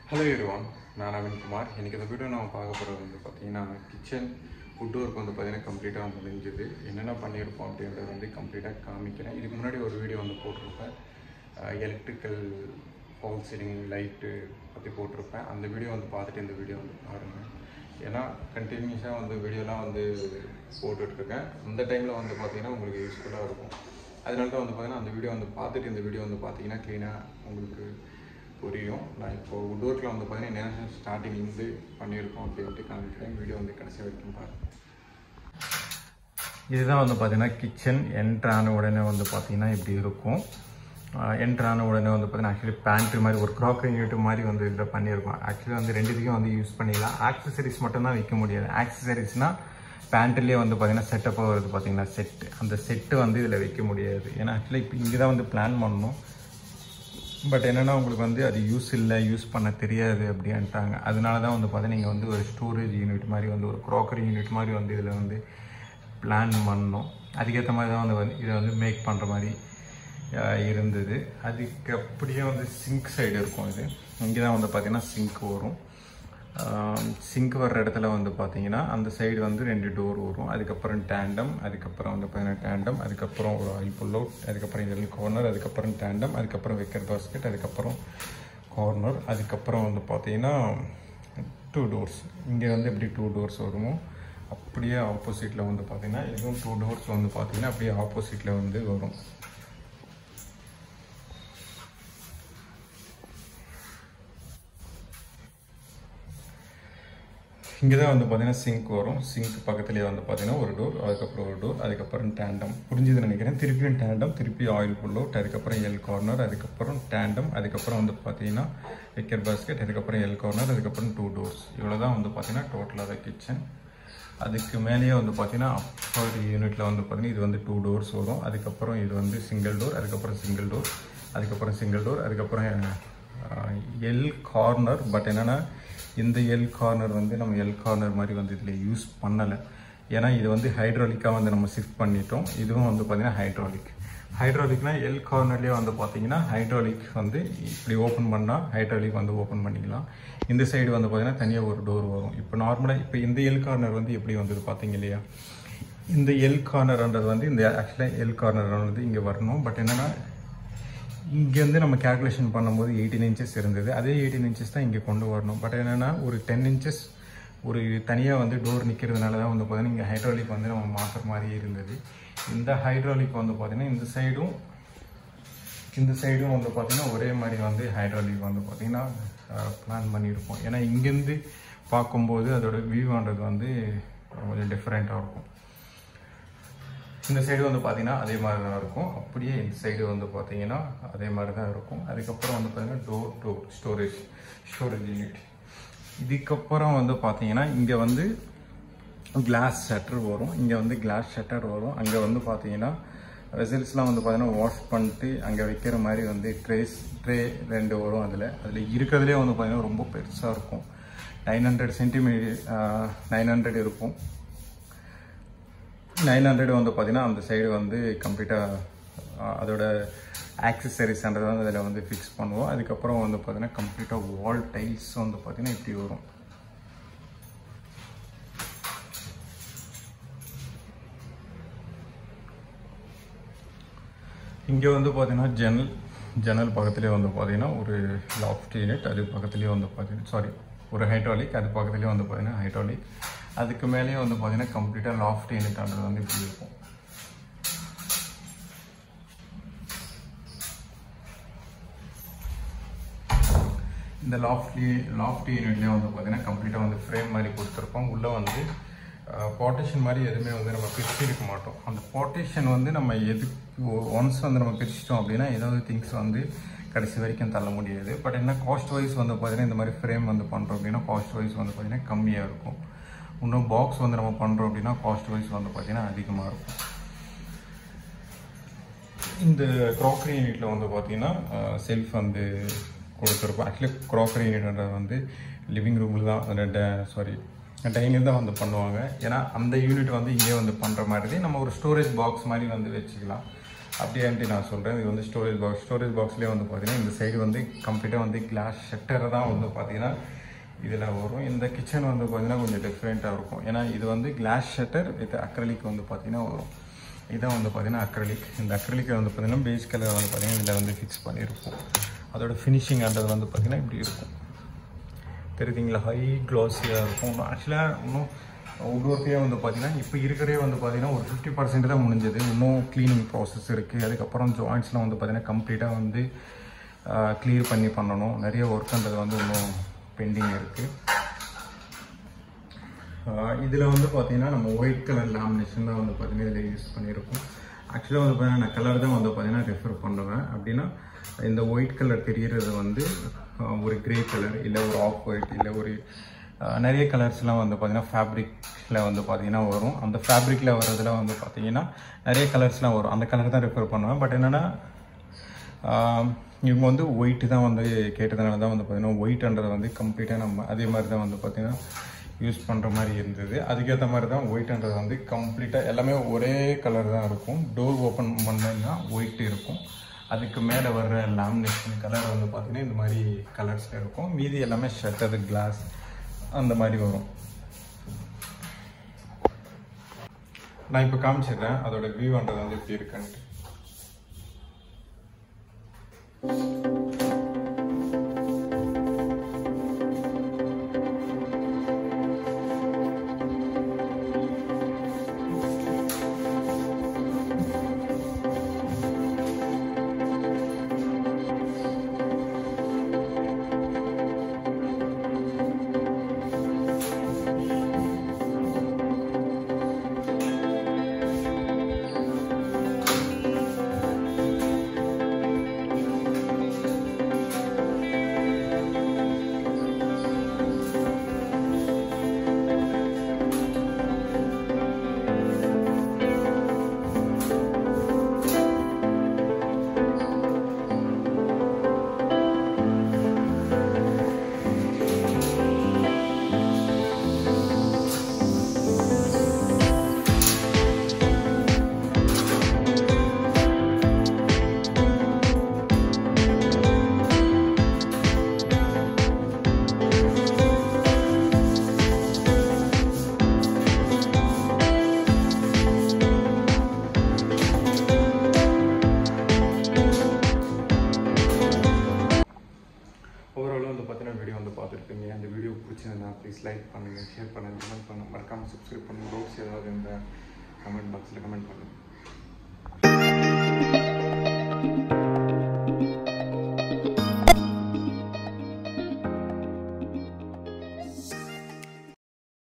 hello எருவான் நான் நவீன்குமார் இன்றைக்கி இந்த வீடியோ நம்ம பார்க்க போகிறது வந்து பார்த்தீங்கன்னா கிச்சன் ஃபுட் ஒர்க் வந்து பார்த்தீங்கன்னா கம்ப்ளீட்டாக முடிஞ்சுது என்னென்ன பண்ணியிருப்போம் அப்படின்றத வந்து கம்ப்ளீட்டாக காமிக்கிறேன் இதுக்கு முன்னாடி ஒரு வீடியோ வந்து போட்டிருப்பேன் எலக்ட்ரிக்கல் ஃபால் சீலிங் லைட்டு பற்றி போட்டிருப்பேன் அந்த வீடியோ வந்து பார்த்துட்டு இந்த வீடியோ வந்து பாருங்கள் ஏன்னா கண்டினியூஸாக வந்து வீடியோலாம் வந்து போட்டுட்ருக்கேன் அந்த டைமில் வந்து பார்த்தீங்கன்னா உங்களுக்கு யூஸ்ஃபுல்லாக இருக்கும் அதனால தான் வந்து பார்த்தீங்கன்னா அந்த வீடியோ வந்து பார்த்துட்டு இந்த வீடியோ வந்து பார்த்தீங்கன்னா க்ளீனாக உங்களுக்கு புரியும் நான் இப்போ வுட் ஒர்க்கில் வந்து பார்த்தீங்கன்னா என்ன ஸ்டார்டிங்லேருந்து பண்ணியிருக்கோம் அப்படின்ட்டு காமிக்கிறேன் வீடியோ வந்து கடைசி வரைக்கும் பாருங்கள் இதுதான் வந்து பார்த்தீங்கன்னா கிச்சன் என்ட்ரு ஆன உடனே வந்து பார்த்தீங்கன்னா இப்படி இருக்கும் என்ட்ரு ஆன உடனே வந்து பார்த்தீங்கன்னா ஆக்சுவலி பேண்ட்ரி மாதிரி ஒரு க்ராக்கரி யூனிட் மாதிரி வந்து இதில் பண்ணியிருக்கோம் ஆக்சுவலி வந்து ரெண்டுத்துக்கும் வந்து யூஸ் பண்ணிக்கலாம் ஆக்சசரிஸ் மட்டும்தான் வைக்க முடியாது ஆக்சசரிஸ்னால் பேண்ட்லேயே வந்து பார்த்தீங்கன்னா செட்டப்பாக வருது பார்த்தீங்கன்னா செட்டு அந்த செட்டு வந்து இதில் வைக்க முடியாது ஏன்னா ஆக்சுவலி இப்போ இங்கே தான் வந்து பிளான் பண்ணணும் பட் என்னென்னா உங்களுக்கு வந்து அது யூஸ் இல்லை யூஸ் பண்ண தெரியாது அப்படின்ட்டாங்க அதனால தான் வந்து பார்த்தீங்கன்னா நீங்கள் வந்து ஒரு ஸ்டோரேஜ் யூனிட் மாதிரி வந்து ஒரு க்ராக்கரி யூனிட் மாதிரி வந்து இதில் வந்து பிளான் பண்ணோம் அதுக்கேற்ற மாதிரி தான் வந்து வந்து இதை வந்து மேக் பண்ணுற மாதிரி அஹ், இருந்தது அதுக்கு அப்படியே வந்து சிங்க் சைடு இருக்கும் இது இங்கே தான் வந்து பார்த்தீங்கன்னா சிங்க் வரும் சிங்க் வர்ற இடத்துல வந்து பார்த்தீங்கன்னா அந்த சைடு வந்து ரெண்டு டோர் வரும் அதுக்கப்புறம் டேண்டம் அதுக்கப்புறம் வந்து பார்த்தீங்கன்னா டேண்டம் அதுக்கப்புறம் ஒரு ஆயில் புல் அவுட் அதுக்கப்புறம் இதில் கார்னர் அதுக்கப்புறம் டேண்டம் அதுக்கப்புறம் வைக்கிற பாஸ்கெட் அதுக்கப்புறம் கார்னர் அதுக்கப்புறம் வந்து பார்த்தீங்கன்னா டூ டோர்ஸ் இங்கே வந்து எப்படி டூ டோர்ஸ் வருமோ அப்படியே ஆப்போசிட்டில் வந்து பார்த்தீங்கன்னா இதுவும் டூ டோர்ஸ் வந்து பார்த்தீங்கன்னா அப்படியே ஆப்போசிட்டில் வந்து வரும் இங்கே தான் வந்து பார்த்தீங்கன்னா சிங்க் வரும் சிங்க் பக்கத்துலேயே வந்து பார்த்தீங்கன்னா ஒரு டோர் அதுக்கப்புறம் ஒரு டோர் அதுக்கப்புறம் டேண்டம் புரிஞ்சுதுன்னு நினைக்கிறேன் திருப்பியும் டேண்டம் திருப்பி ஆயில் புல் அவுட் அதுக்கப்புறம் எல் கார்னர் அதுக்கப்புறம் டேண்டம் அதுக்கப்புறம் வந்து பார்த்தீங்கன்னா வைக்கர் பாஸ்கெட் அதுக்கப்புறம் எல் கார்னர் அதுக்கப்புறம் டூ டோர்ஸ் இவ்வளோ தான் வந்து பார்த்தீங்கன்னா டோட்டலாக கிச்சன் அதுக்கு மேலேயே வந்து பார்த்தீங்கன்னா அப்பர் யூனிட்டில் வந்து பார்த்தீங்கன்னா இது வந்து டூ டோர்ஸ் வரும் அதுக்கப்புறம் இது வந்து சிங்கிள் டோர் அதுக்கப்புறம் சிங்கிள் டோர் அதுக்கப்புறம் சிங்கிள் டோர் அதுக்கப்புறம் எல் கார்னர் பட் என்னென்னா இந்த எல் கார்னர் வந்து நம்ம எல் கார்னர் மாதிரி வந்து இதில் யூஸ் பண்ணலை ஏன்னா இது வந்து ஹைட்ராலிக்காக வந்து நம்ம ஷிஃப்ட் பண்ணிட்டோம் இதுவும் வந்து பார்த்தீங்கன்னா ஹைட்ராலிக் ஹைட்ராலிக்னா எல் கார்னர்லேயே வந்து பார்த்தீங்கன்னா ஹைட்ராலிக் வந்து இப்படி ஓப்பன் பண்ணால் ஹைட்ராலிக் வந்து ஓப்பன் பண்ணிக்கலாம் இந்த சைடு வந்து பார்த்தீங்கன்னா தனியாக ஒரு டோர் வரும் இப்போ நார்மலாக இப்போ இந்த எல் கார்னர் வந்து எப்படி வந்தது பார்த்தீங்க இல்லையா இந்த எல் கார்னர்ன்றது வந்து இந்த ஆக்சுவலாக எல் கார்னர் வந்து இங்கே வரணும் பட் என்னென்னா இங்கேருந்து நம்ம கேல்குலேஷன் பண்ணும்போது எயிட்டீன் இன்ச்சஸ் இருந்தது அதே எயிட்டீன் இன்ச்சஸ் தான் இங்கே கொண்டு வரணும் பட் என்னென்னா ஒரு டென் இன்ச்சஸ் ஒரு தனியாக வந்து டோர் நிற்கிறதுனால தான் வந்து பார்த்தீங்கன்னா இங்கே ஹைட்ராலிக் வந்து நம்ம மாற்றுற மாதிரி இருந்தது இந்த ஹைட்ராலிக் வந்து பார்த்தீங்கன்னா இந்த சைடும் இந்த சைடும் வந்து பார்த்தீங்கன்னா ஒரே மாதிரி வந்து ஹைட்ராலிக் வந்து பார்த்தீங்கன்னா பிளான் பண்ணியிருப்போம் ஏன்னா இங்கேருந்து பார்க்கும்போது அதோட வியூன்றது வந்து கொஞ்சம் டிஃப்ரெண்ட்டாக இருக்கும் இந்த சைடு வந்து பார்த்தீங்கன்னா அதே மாதிரி தான் இருக்கும் அப்படியே இந்த சைடு வந்து பார்த்தீங்கன்னா அதே மாதிரி தான் இருக்கும் அதுக்கப்புறம் வந்து பார்த்தீங்கன்னா door door storage storage unit இதுக்கப்புறம் வந்து பார்த்தீங்கன்னா இங்கே வந்து கிளாஸ் ஷட்டர் வரும் இங்கே வந்து கிளாஸ் ஷட்டர் வரும் அங்கே வந்து பார்த்தீங்கன்னா வெசல்ஸ்லாம் வந்து பார்த்தீங்கன்னா வாஷ் பண்ணிட்டு அங்கே வைக்கிற மாதிரி வந்து ட்ரேஸ் ட்ரே ரெண்டு வரும் அதில் அதில் இருக்கிறதுலே வந்து பார்த்தீங்கன்னா ரொம்ப பெருசாக இருக்கும் nine hundred centimetre nine hundred இருக்கும் நைன் ஹண்ட்ரட் வந்து பார்த்தீங்கன்னா அந்த சைடு வந்து கம்ப்ளீட்டாக அதோட ஆக்சசரிஸ்ன்றது வந்து அதில் வந்து ஃபிக்ஸ் பண்ணுவோம் அதுக்கப்புறம் வந்து பார்த்தீங்கன்னா கம்ப்ளீட்டாக வால் டைல்ஸ் வந்து பார்த்தீங்கன்னா இப்படி வரும் இங்கே வந்து பார்த்தீங்கன்னா ஜன்னல் ஜன்னல் பக்கத்துலேயே வந்து பார்த்தீங்கன்னா ஒரு லாஃப்ட் யூனிட் அது பக்கத்துலேயே வந்து பார்த்தீங்கன்னா சாரி ஒரு ஹைட்ராலிக் அது பக்கத்துலேயே வந்து பார்த்தீங்கன்னா ஹைட்ராலிக் அதுக்கு மேலேயே வந்து பார்த்தீங்கன்னா கம்ப்ளீட்டாக லாஃப்ட் யூனிட்ன்றது வந்து இப்படி இருக்கும் இந்த லாஃப்ட்லி லாஃப்ட் யூனிட்லேயே வந்து பார்த்தீங்கன்னா கம்ப்ளீட்டாக வந்து ஃப்ரேம் மாதிரி கொடுத்துருப்போம் உள்ளே வந்து பார்ட்டிஷன் மாதிரி எதுவுமே வந்து நம்ம பிரிச்சிருக்க மாட்டோம் அந்த பார்ட்டிஷன் வந்து நம்ம எது ஒன்ஸ் வந்து நம்ம பிரிச்சிட்டோம் அப்படின்னா ஏதாவது திங்ஸ் வந்து கடைசி வரைக்கும் தள்ள முடியாது பட் என்ன காஸ்ட் வைஸ் வந்து பார்த்தீங்கன்னா இந்த மாதிரி ஃப்ரேம் வந்து பண்ணுறோம் அப்படின்னா காஸ்ட் வைஸ் வந்து பார்த்தீங்கன்னா கம்மியாக இருக்கும் இன்னும் பாக்ஸ் வந்து நம்ம பண்ணுறோம் அப்படின்னா காஸ்ட் வைஸ் வந்து பார்த்தீங்கன்னா அதிகமாக இருக்கும் இந்த க்ராக்கரி யூனிட்டில் வந்து பார்த்தீங்கன்னா செல்ஃப் வந்து கொடுத்துருப்போம் ஆக்சுவலி க்ராக்கரி யூனிட்ன்றது வந்து லிவிங் ரூமில் தான் சாரி டைனிங் தான் வந்து பண்ணுவாங்க ஏன்னா அந்த யூனிட் வந்து இங்கே வந்து பண்ணுற மாதிரி நம்ம ஒரு ஸ்டோரேஜ் பாக்ஸ் மாதிரி வந்து வச்சுக்கலாம் அப்படியான்ட்டு நான் சொல்கிறேன் இது வந்து ஸ்டோரேஜ் பாக்ஸ் ஸ்டோரேஜ் பாக்ஸ்லேயே வந்து பார்த்தீங்கன்னா இந்த சைடு வந்து கம்ப்ளீட்டாக வந்து கிளாஸ் ஷட்டர் தான் வந்து பார்த்தீங்கன்னா இதில் வரும் இந்த கிச்சன் வந்து பார்த்தீங்கன்னா கொஞ்சம் டிஃப்ரெண்ட்டாக இருக்கும் ஏன்னா இது வந்து கிளாஸ் ஷட்டர் வித் அக்ரலிக் வந்து பார்த்தீங்கன்னா வரும் இதான் வந்து பார்த்தீங்கன்னா அக்ரலிக் இந்த அக்ரலிக் வந்து பார்த்தீங்கன்னா பேஸ் கலர் வந்து பார்த்தீங்கன்னா இதில் வந்து ஃபிக்ஸ் பண்ணியிருக்கும் அதோட ஃபினிஷிங் ஆண்டது வந்து பார்த்தீங்கன்னா இப்படி இருக்கும் தெரியுதுங்களா ஹை க்ளாஸியாக இருக்கும் ஆக்சுவலாக இன்னும் ஒவ்வொருத்தையும் வந்து பார்த்தீங்கன்னா இப்போ இருக்கிறதே வந்து பார்த்தீங்கன்னா ஒரு ஃபிஃப்டி பர்சன்ட் தான் முடிஞ்சது இன்னும் க்ளீனிங் ப்ராசஸ் இருக்குது அதுக்கப்புறம் ஜாயின்ட்ஸ்லாம் வந்து பார்த்தீங்கன்னா கம்ப்ளீட்டாக வந்து க்ளியர் பண்ணி பண்ணணும் நிறைய ஒர்க்ன்றது வந்து இன்னும் பெண்டிங் இருக்குது இதில் வந்து பார்த்தீங்கன்னா நம்ம ஒயிட் கலர் லேமினேஷன் தான் வந்து பார்த்தீங்கன்னா இதில் யூஸ் பண்ணியிருக்கோம் ஆக்சுவலாக வந்து பார்த்தீங்கன்னா நான் கலர் தான் வந்து பார்த்தீங்கன்னா ரெஃபர் பண்ணுவேன் அப்படின்னா இந்த ஒயிட் கலர் தெரியறது வந்து ஆஹ், ஒரு கிரே கலர் இல்லை ஒரு ஆஃப் ஒயிட் இல்லை ஒரு ஆஹ், நிறைய கலர்ஸ்லாம் வந்து பார்த்தீங்கன்னா ஃபேப்ரிக்கில் வந்து பார்த்தீங்கன்னா வரும் அந்த ஃபேப்ரிக்கில் வர்றதுல வந்து பார்த்தீங்கன்னா நிறைய கலர்ஸ்லாம் வரும் அந்த கலர் தான் ரெஃபர் பண்ணுவேன் பட் என்னென்னா ஆம், இவங்க வந்து ஒயிட்டு தான் வந்து கேட்டதுனால தான் வந்து பார்த்தீங்கன்னா ஒயிட்ன்றது வந்து கம்ப்ளீட்டாக நம்ம அதே மாதிரி தான் வந்து பார்த்தீங்கன்னா யூஸ் பண்ணுற மாதிரி இருந்தது அதுக்கேற்ற மாதிரி தான் ஒயிட்ன்றது வந்து கம்ப்ளீட்டாக எல்லாமே ஒரே கலர் தான் இருக்கும் டோர் ஓப்பன் பண்ணா ஒயிட் இருக்கும் அதுக்கு மேலே வர்ற லேமினேஷன் கலர் வந்து பார்த்தீங்கன்னா இந்த மாதிரி கலர்ஸில் இருக்கும் மீதி எல்லாமே ஷட்டர் கிளாஸ் அந்த மாதிரி வரும் நான் இப்போ காமிச்சிடுறேன் அதோட வியூன்றது வந்து எப்படி இருக்குன்ட்டு ஓவராலும் வந்து பார்த்தீங்கன்னா வீடியோ வந்து பார்த்துருப்பீங்க அந்த வீடியோ பிடிச்சிருந்தா ப்ளீஸ் லைக் பண்ணுங்கள் ஷேர் பண்ணுங்கள் கமெண்ட் பண்ணுங்கள் மறக்காமல் சப்ஸ்கிரைப் பண்ணுங்கள் டவுட்ஸ் ஏதாவது இந்த கமெண்ட் பாக்ஸில் கமெண்ட் பண்ணுங்கள்